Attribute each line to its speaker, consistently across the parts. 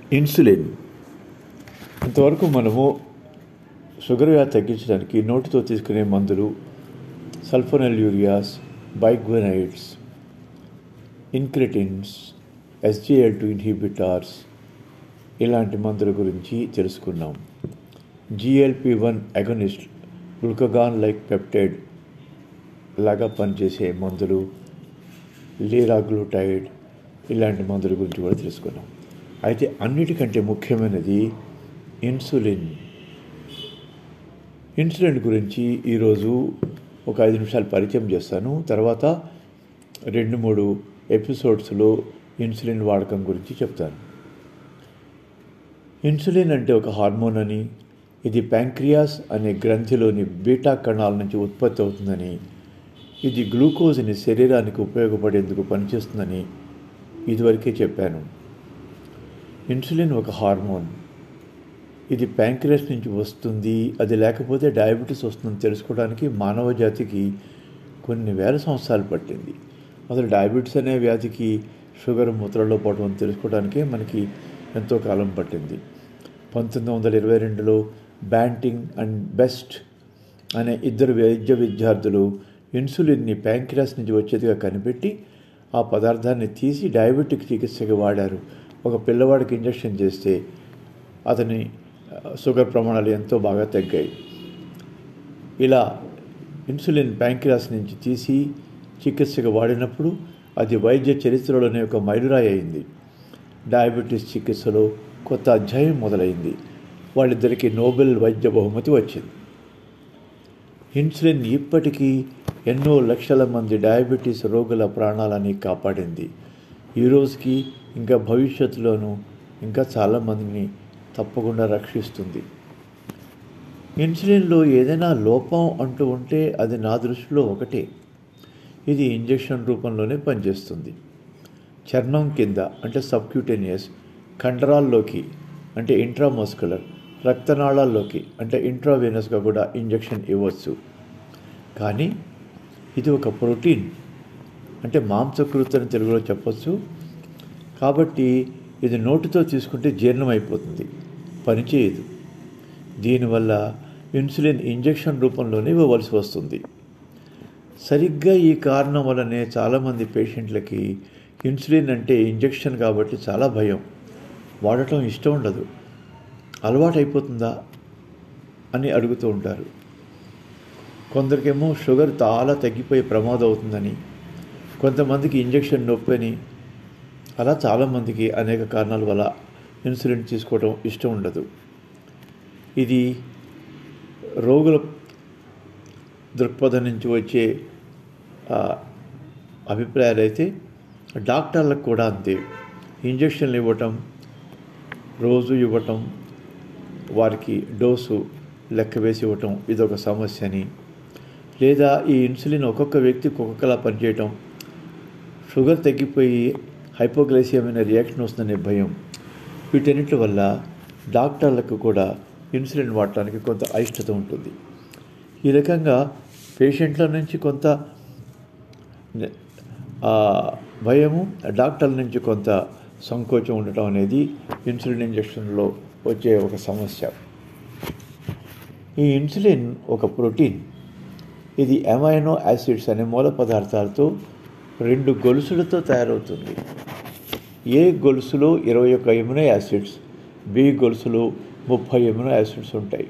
Speaker 1: insulin ఇంతవరకు మనము sugar వ్యాధి తగ్గించడానికి నోటితో తీసుకునే మందులు sulphonylureas biguanides incretins SGL two inhibitors ఇలాంటి మందుల గురించి తెలుసుకున్నాం GLP one agonist glucagon like peptide లాగా పనిచేసే మందులు లీరాగ్లూటైడ్ ఇలాంటి మందుల గురించి కూడా తెలుసుకున్నాం అయితే అన్నిటికంటే ముఖ్యమైనది ఇన్సులిన్ ఇన్సులిన్ గురించి ఈరోజు ఒక ఐదు నిమిషాలు పరిచయం చేస్తాను తర్వాత రెండు మూడు ఎపిసోడ్స్లో ఇన్సులిన్ వాడకం గురించి చెప్తాను ఇన్సులిన్ అంటే ఒక హార్మోన్ అని ఇది ప్యాంక్రియాస్ అనే గ్రంథిలోని బీటా కణాల నుంచి ఉత్పత్తి అవుతుందని ఇది గ్లూకోజ్ని శరీరానికి ఉపయోగపడేందుకు పనిచేస్తుందని ఇదివరకే చెప్పాను ఇన్సులిన్ ఒక హార్మోన్ ఇది ప్యాంక్రియాస్ నుంచి వస్తుంది అది లేకపోతే డయాబెటీస్ వస్తుందని తెలుసుకోవడానికి మానవ జాతికి కొన్ని వేల సంవత్సరాలు పట్టింది అసలు డయాబెటీస్ అనే వ్యాధికి షుగర్ మూత్రలో పోవడం అని తెలుసుకోవడానికే మనకి ఎంతో కాలం పట్టింది పంతొమ్మిది వందల ఇరవై రెండులో బ్యాంటింగ్ అండ్ బెస్ట్ అనే ఇద్దరు వైద్య విద్యార్థులు ఇన్సులిన్ని ప్యాంక్రియాస్ నుంచి వచ్చేదిగా కనిపెట్టి ఆ పదార్థాన్ని తీసి డయాబెటిక్ చికిత్సకి వాడారు ఒక పిల్లవాడికి ఇంజెక్షన్ చేస్తే అతని షుగర్ ప్రమాణాలు ఎంతో బాగా తగ్గాయి ఇలా ఇన్సులిన్ ప్యాంక్రియాస్ నుంచి తీసి చికిత్సకు వాడినప్పుడు అది వైద్య చరిత్రలోనే ఒక మైలురాయి అయింది డయాబెటీస్ చికిత్సలో కొత్త అధ్యాయం మొదలైంది వాళ్ళిద్దరికీ నోబెల్ వైద్య బహుమతి వచ్చింది ఇన్సులిన్ ఇప్పటికీ ఎన్నో లక్షల మంది డయాబెటీస్ రోగుల ప్రాణాలని కాపాడింది ఈ రోజుకి ఇంకా భవిష్యత్తులోనూ ఇంకా చాలామందిని తప్పకుండా రక్షిస్తుంది ఇన్సులిన్లో ఏదైనా లోపం అంటూ ఉంటే అది నా దృష్టిలో ఒకటే ఇది ఇంజెక్షన్ రూపంలోనే పనిచేస్తుంది చర్మం కింద అంటే సబ్క్యూటేనియస్ కండరాల్లోకి అంటే ఇంట్రామస్కులర్ రక్తనాళాల్లోకి అంటే ఇంట్రావీనస్గా కూడా ఇంజెక్షన్ ఇవ్వచ్చు కానీ ఇది ఒక ప్రోటీన్ అంటే మాంసకృతి అని తెలుగులో చెప్పచ్చు కాబట్టి ఇది నోటితో తీసుకుంటే జీర్ణం అయిపోతుంది పనిచేయదు దీనివల్ల ఇన్సులిన్ ఇంజెక్షన్ రూపంలోనే ఇవ్వవలసి వస్తుంది సరిగ్గా ఈ కారణం వల్లనే చాలామంది పేషెంట్లకి ఇన్సులిన్ అంటే ఇంజెక్షన్ కాబట్టి చాలా భయం వాడటం ఇష్టం ఉండదు అలవాటు అయిపోతుందా అని అడుగుతూ ఉంటారు కొందరికేమో షుగర్ చాలా తగ్గిపోయే ప్రమాదం అవుతుందని కొంతమందికి ఇంజెక్షన్ నొప్పి అని అలా చాలామందికి అనేక కారణాల వల్ల ఇన్సులిన్ తీసుకోవడం ఇష్టం ఉండదు ఇది రోగుల దృక్పథం నుంచి వచ్చే అభిప్రాయాలు అయితే డాక్టర్లకు కూడా అంతే ఇంజక్షన్లు ఇవ్వటం రోజు ఇవ్వటం వారికి డోసు లెక్క వేసి ఇవ్వటం ఇదొక సమస్య అని లేదా ఈ ఇన్సులిన్ ఒక్కొక్క వ్యక్తికి ఒక్కొక్కలా పనిచేయటం షుగర్ తగ్గిపోయి హైపోగ్లైసియమైన రియాక్షన్ వస్తుందనే భయం వీటన్నిటి వల్ల డాక్టర్లకు కూడా ఇన్సులిన్ వాడటానికి కొంత అయిష్టత ఉంటుంది ఈ రకంగా పేషెంట్ల నుంచి కొంత భయము డాక్టర్ల నుంచి కొంత సంకోచం ఉండటం అనేది ఇన్సులిన్ ఇంజక్షన్లో వచ్చే ఒక సమస్య ఈ ఇన్సులిన్ ఒక ప్రోటీన్ ఇది అమైనో యాసిడ్స్ అనే మూల పదార్థాలతో రెండు గొలుసులతో తయారవుతుంది ఏ గొలుసులో ఇరవై ఒక్క ఎమినో యాసిడ్స్ బి గొలుసులో ముప్పై ఎమినో యాసిడ్స్ ఉంటాయి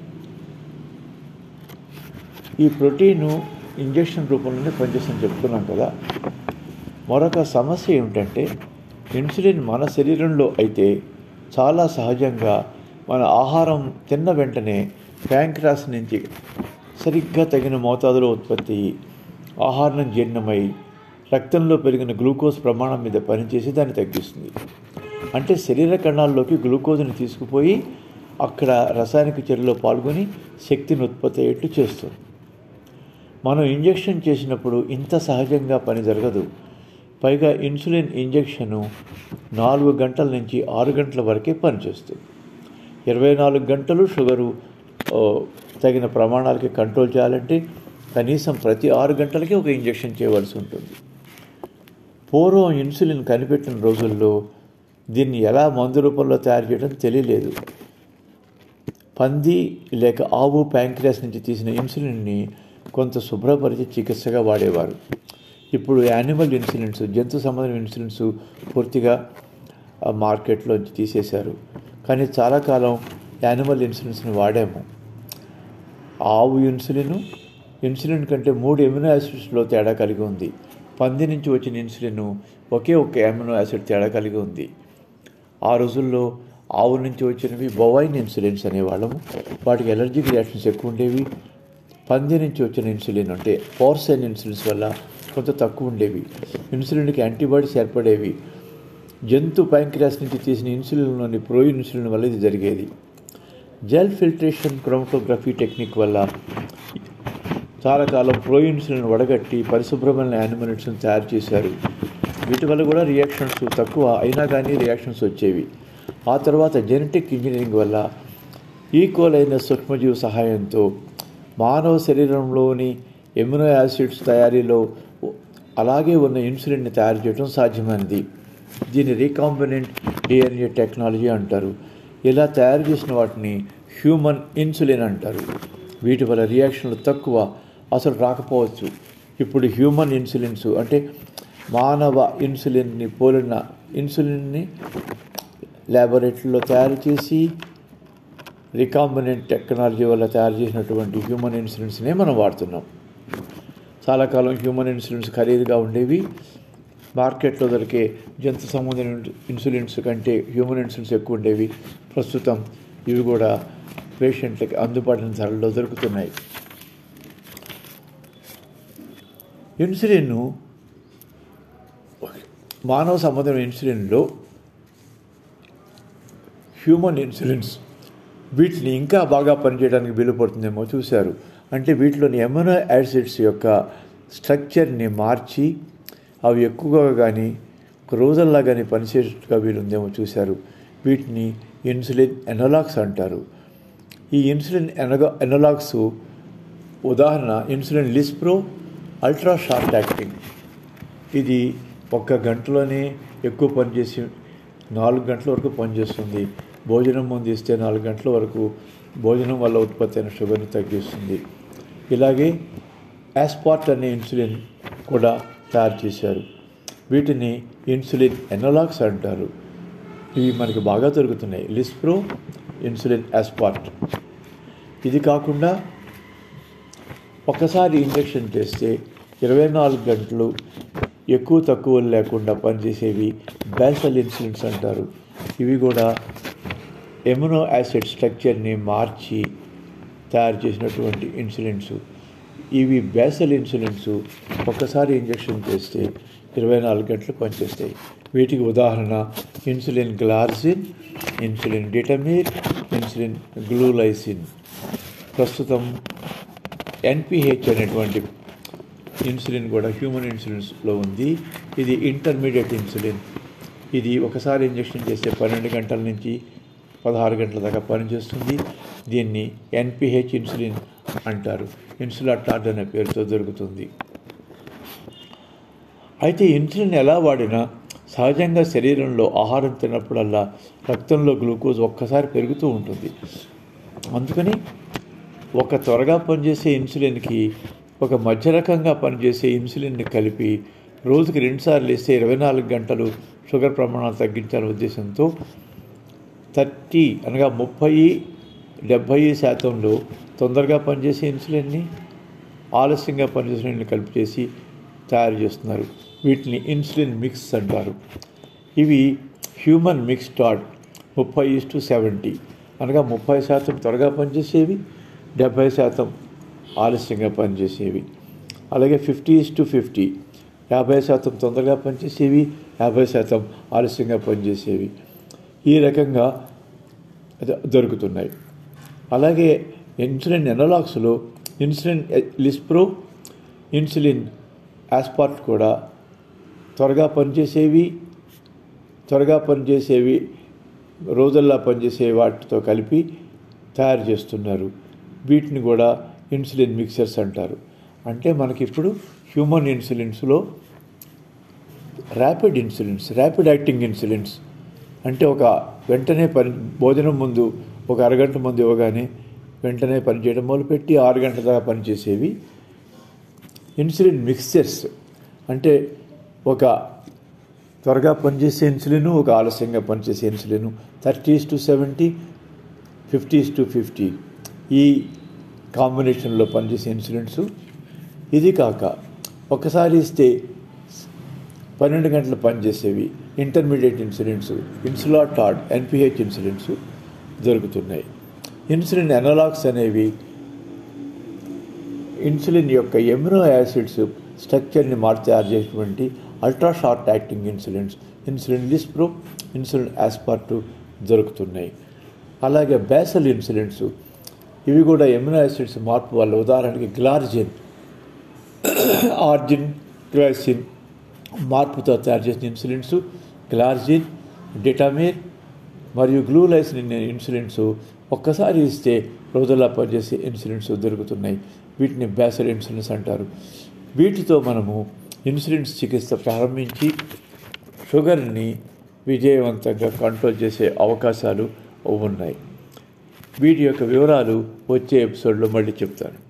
Speaker 1: ఈ ప్రోటీను ఇంజెక్షన్ రూపంలోనే పనిచేస్తుందని చెప్తున్నాం కదా మరొక సమస్య ఏమిటంటే ఇన్సులిన్ మన శరీరంలో అయితే చాలా సహజంగా మన ఆహారం తిన్న వెంటనే ప్యాంక్రాస్ నుంచి సరిగ్గా తగిన మోతాదులో ఉత్పత్తి ఆహారం జీర్ణమై రక్తంలో పెరిగిన గ్లూకోజ్ ప్రమాణం మీద పనిచేసి దాన్ని తగ్గిస్తుంది అంటే శరీర కణాల్లోకి గ్లూకోజ్ని తీసుకుపోయి అక్కడ రసాయనిక చర్యలో పాల్గొని శక్తిని ఉత్పత్తి అయ్యేట్టు చేస్తుంది మనం ఇంజెక్షన్ చేసినప్పుడు ఇంత సహజంగా పని జరగదు పైగా ఇన్సులిన్ ఇంజెక్షను నాలుగు గంటల నుంచి ఆరు గంటల వరకే పనిచేస్తుంది ఇరవై నాలుగు గంటలు షుగరు తగిన ప్రమాణాలకి కంట్రోల్ చేయాలంటే కనీసం ప్రతి ఆరు గంటలకి ఒక ఇంజెక్షన్ చేయవలసి ఉంటుంది పూర్వం ఇన్సులిన్ కనిపెట్టిన రోజుల్లో దీన్ని ఎలా మందు రూపంలో తయారు చేయడం తెలియలేదు పంది లేక ఆవు ప్యాంక్రియాస్ నుంచి తీసిన ఇన్సులిన్ని కొంత శుభ్రపరిచి చికిత్సగా వాడేవారు ఇప్పుడు యానిమల్ ఇన్సులిన్స్ జంతు సంబంధం ఇన్సులిన్స్ పూర్తిగా ఆ మార్కెట్లోంచి తీసేశారు కానీ చాలా కాలం యానిమల్ ఇన్సులిన్స్ని వాడాము ఆవు ఇన్సులిన్ ఇన్సులిన్ కంటే మూడు ఎమినో యాసిడ్స్లో తేడా కలిగి ఉంది పంది నుంచి వచ్చిన ఇన్సులిన్ ఒకే ఒక ఎమినో యాసిడ్ తేడా కలిగి ఉంది ఆ రోజుల్లో ఆవు నుంచి వచ్చినవి బొవైన్ ఇన్సులిన్స్ అనేవాళ్ళము వాటికి ఎలర్జిక్ రియాక్షన్స్ ఎక్కువ ఉండేవి పంది నుంచి వచ్చిన ఇన్సులిన్ అంటే పోర్సైన్ ఇన్సులిన్స్ వల్ల కొంత తక్కువ ఉండేవి ఇన్సులిన్కి యాంటీబాడీస్ ఏర్పడేవి జంతు ప్యాంక్రియాస్ నుంచి తీసిన ఇన్సులిన్లోని ప్రో ఇన్సులిన్ వల్ల ఇది జరిగేది జెల్ ఫిల్ట్రేషన్ క్రోమటోగ్రఫీ టెక్నిక్ వల్ల చాలా కాలం ప్రో ఇన్సులిన్ వడగట్టి పరిశుభ్రమైన యానిమల్ ఇన్సులిన్ తయారు చేశారు వీటి వల్ల కూడా రియాక్షన్స్ తక్కువ అయినా కానీ రియాక్షన్స్ వచ్చేవి ఆ తర్వాత జెనెటిక్ ఇంజనీరింగ్ వల్ల ఈక్వల్ అయిన సూక్ష్మజీవి సహాయంతో మానవ శరీరంలోని ఎమినో యాసిడ్స్ తయారీలో అలాగే ఉన్న ఇన్సులిన్ని తయారు చేయడం సాధ్యమైనది దీన్ని రీకాంబినెంట్ డిఎన్ఏ టెక్నాలజీ అంటారు ఇలా తయారు చేసిన వాటిని హ్యూమన్ ఇన్సులిన్ అంటారు వీటి వల్ల రియాక్షన్లు తక్కువ అసలు రాకపోవచ్చు ఇప్పుడు హ్యూమన్ ఇన్సులిన్స్ అంటే మానవ ఇన్సులిన్ని పోలిన ఇన్సులిన్ని ల్యాబొరేటరీలో తయారు చేసి రికాంబినెంట్ టెక్నాలజీ వల్ల తయారు చేసినటువంటి హ్యూమన్ ఇన్సులిన్స్నే మనం వాడుతున్నాం చాలా కాలం హ్యూమన్ ఇన్సులిన్స్ ఖరీదుగా ఉండేవి మార్కెట్లో దొరికే జంతు సంబంధించిన ఇన్సులిన్స్ కంటే హ్యూమన్ ఇన్సులిన్స్ ఎక్కువ ఉండేవి ప్రస్తుతం ఇవి కూడా పేషెంట్లకి అందుబాటున ధరల్లో దొరుకుతున్నాయి ఇన్సులిన్ మానవ సంబంధం ఇన్సులిన్లో హ్యూమన్ ఇన్సులిన్స్ వీటిని ఇంకా బాగా పనిచేయడానికి వీలు పడుతుందేమో చూశారు అంటే వీటిలోని ఎమినో యాసిడ్స్ యొక్క స్ట్రక్చర్ని మార్చి అవి ఎక్కువగా కానీ రోజుల్లా కానీ పనిచేసేట్టుగా వీలుందేమో చూశారు వీటిని ఇన్సులిన్ ఎనలాగ్స్ అంటారు ఈ ఇన్సులిన్ ఎనగా ఎనలాగ్స్ ఉదాహరణ insulin lispro ultra short acting ఇది ఒక్క గంటలోనే ఎక్కువ పనిచేసి నాలుగు గంటల వరకు పనిచేస్తుంది భోజనం ముందు ఇస్తే నాలుగు గంటల వరకు భోజనం వల్ల ఉత్పత్తి అయిన షుగర్ని తగ్గిస్తుంది ఇలాగే యాస్పార్ట్ అనే ఇన్సులిన్ కూడా తయారు చేశారు వీటిని ఇన్సులిన్ ఎనలాగ్స్ అంటారు ఇవి మనకి బాగా దొరుకుతున్నాయి లిస్ప్రో ఇన్సులిన్ యాస్పార్ట్ ఇది కాకుండా ఒకసారి ఇంజెక్షన్ చేస్తే ఇరవై నాలుగు గంటలు ఎక్కువ తక్కువ లేకుండా పనిచేసేవి బ్యాసల్ ఇన్సులిన్స్ అంటారు ఇవి కూడా ఎమినో యాసిడ్ స్ట్రక్చర్ని మార్చి తయారు చేసినటువంటి ఇన్సులిన్స్ ఇవి బేసల్ ఇన్సులిన్స్ ఒక్కసారి ఇంజెక్షన్ చేస్తే ఇరవై నాలుగు గంటలు పనిచేస్తాయి వీటికి ఉదాహరణ insulin glargine insulin detemir insulin glulisine ప్రస్తుతం ఎన్పిహెచ్ అనేటువంటి ఇన్సులిన్ కూడా హ్యూమన్ ఇన్సులిన్స్లో ఉంది ఇది ఇంటర్మీడియట్ ఇన్సులిన్ ఇది ఒకసారి ఇంజెక్షన్ చేస్తే పన్నెండు గంటల నుంచి పదహారు గంటల దాకా పనిచేస్తుంది దీన్ని ఎన్పిహెచ్ ఇన్సులిన్ అంటారు ఇన్సులాటార్డ్ అనే పేరుతో దొరుకుతుంది అయితే ఇన్సులిన్ ఎలా వాడినా సహజంగా శరీరంలో ఆహారం తిన్నప్పుడల్లా రక్తంలో గ్లూకోజ్ ఒక్కసారి పెరుగుతూ ఉంటుంది అందుకని ఒక త్వరగా పనిచేసే ఇన్సులిన్కి ఒక మధ్య రకంగా పనిచేసే ఇన్సులిన్ని కలిపి రోజుకి రెండుసార్లు ఇస్తే ఇరవై నాలుగు గంటలు షుగర్ ప్రమాణాలు తగ్గించాలనే ఉద్దేశంతో థర్టీ అనగా ముప్పై డెబ్భై శాతంలో తొందరగా పనిచేసే ఇన్సులిన్ని ఆలస్యంగా పనిచేసే ఇన్సులిన్ని కలిపి చేసి తయారు చేస్తున్నారు వీటిని ఇన్సులిన్ మిక్స్ అంటారు ఇవి హ్యూమన్ మిక్స్ టాట్ ముప్పై ఈస్ టు సెవెంటీ అనగా ముప్పై శాతం త్వరగా పనిచేసేవి డెబ్భై శాతం ఆలస్యంగా పనిచేసేవి అలాగే ఫిఫ్టీ ఈస్ టు ఫిఫ్టీ యాభై శాతం తొందరగా పనిచేసేవి యాభై శాతం ఆలస్యంగా పనిచేసేవి ఈ రకంగా ద- దొరుకుతున్నాయి అలాగే ఇన్సులిన్ ఎనలాక్స్లో ఇన్సులిన్ లిస్ప్రో ఇన్సులిన్ యాస్పార్ట్ కూడా త్వరగా పనిచేసేవి త్వరగా పనిచేసేవి రోజుల్లా పనిచేసే వాటితో కలిపి తయారు చేస్తున్నారు వీటిని కూడా ఇన్సులిన్ మిక్సర్స్ అంటారు అంటే మనకి ఇప్పుడు హ్యూమన్ ఇన్సులిన్స్లో rapid insulins rapid acting insulins అంటే ఒక వెంటనే పని భోజనం ముందు ఒక అరగంట ముందు ఇవ్వగానే వెంటనే పనిచేయడం మొదలుపెట్టి ఆరు గంటల దాకా పనిచేసేవి ఇన్సులిన్ మిక్స్చర్స్ అంటే ఒక త్వరగా పనిచేసే ఇన్సులిన్ ఒక ఆలస్యంగా పనిచేసే insulin thirties to seventy fifties to fifty ఈ కాంబినేషన్లో పనిచేసే ఇన్సులిన్స్ ఇది కాక ఒకసారి ఇస్తే పన్నెండు గంటలు పనిచేసేవి intermediate insulins Insulatard NPH insulins దొరుకుతున్నాయి ఇన్సులిన్ ఎనలాగ్స్ అనేవి ఇన్సులిన్ యొక్క ఎమినో యాసిడ్స్ స్ట్రక్చర్ని మార్చి తయారు చేసినటువంటి ultra short acting insulins insulin lispro insulin aspart దొరుకుతున్నాయి అలాగే బేసల్ ఇన్సులిన్స్ ఇవి కూడా ఎమినో యాసిడ్స్ మార్పు వల్ల ఉదాహరణకి గ్లార్జిన్ ఆర్జిన్ గ్లైసిన్ మార్పుతో తయారు చేసిన ఇన్సులిన్స్ గ్లార్జిన్ డిటామిర్ మరియు గ్లూలైసిన్ ఇన్సులిన్స్ ఒక్కసారి ఇస్తే రోజులా పనిచేసే ఇన్సులిన్స్ దొరుకుతున్నాయి వీటిని బేసల్ ఇన్సులిన్స్ అంటారు వీటితో మనము ఇన్సులిన్స్ చికిత్స ప్రారంభించి షుగర్ని విజయవంతంగా కంట్రోల్ చేసే అవకాశాలు ఉన్నాయి వీటి యొక్క వివరాలు వచ్చే ఎపిసోడ్లో మళ్ళీ చెప్తాను